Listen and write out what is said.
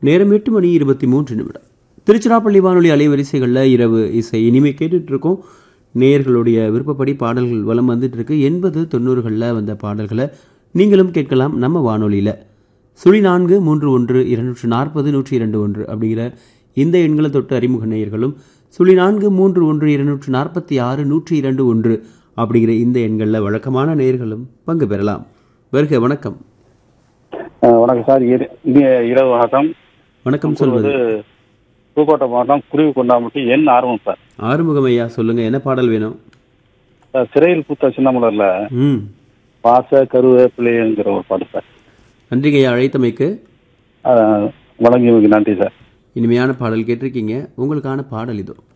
நேரம் எட்டு மணி இருபத்தி மூன்று நிமிடம் திருச்சிராப்பள்ளி வானொலி அலைவரிசைகளில் இரவு இசை இனிமே கேட்டுட்டு இருக்கோம் நேயர்களுடைய விருப்பப்படி பாடல்கள் வலம் வந்துட்டு இருக்கு எண்பது தொண்ணூறுகளில் வந்த பாடல்களை நீங்களும் கேட்கலாம் நம்ம வானொலியில் சுழி நான்கு மூன்று ஒன்று இருநூற்று நாற்பது நூற்றி இரண்டு ஒன்று அப்படிங்கிற இந்த எண்களை தொட்டு அறிமுக நேயர்களும் சுழி நான்கு மூன்று ஒன்று இருநூற்று நாற்பத்தி ஆறு நூற்றி இரண்டு ஒன்று அப்படிங்கிற இந்த எண்களில் வழக்கமான நேயர்களும் பங்கு பெறலாம் வருக வணக்கம் அஹ் வணக்கம் சார் இரு- இனிய இரவு வணக்கம் வணக்கம் சொல்வது இது புதுக்கோட்டை மாவட்டம் குருவி கொண்டாமட்டி என் ஆர்வம் சார் ஆறுமுகம் ஐயா சொல்லுங்க என்ன பாடல் வேணும் சார் சிறையில் பூத்த சின்னமலர்ல ம் பாச கருவேப்பிள்ளைங்கிற ஒரு பாட்டு சார் நன்றிங்க ஐயா அழைத்தமைக்கு அஹ் வழங்கியமைக்கு நன்றி சார் இனிமையான பாடல் கேட்டிருக்கீங்க உங்களுக்கான பாடல் இதோ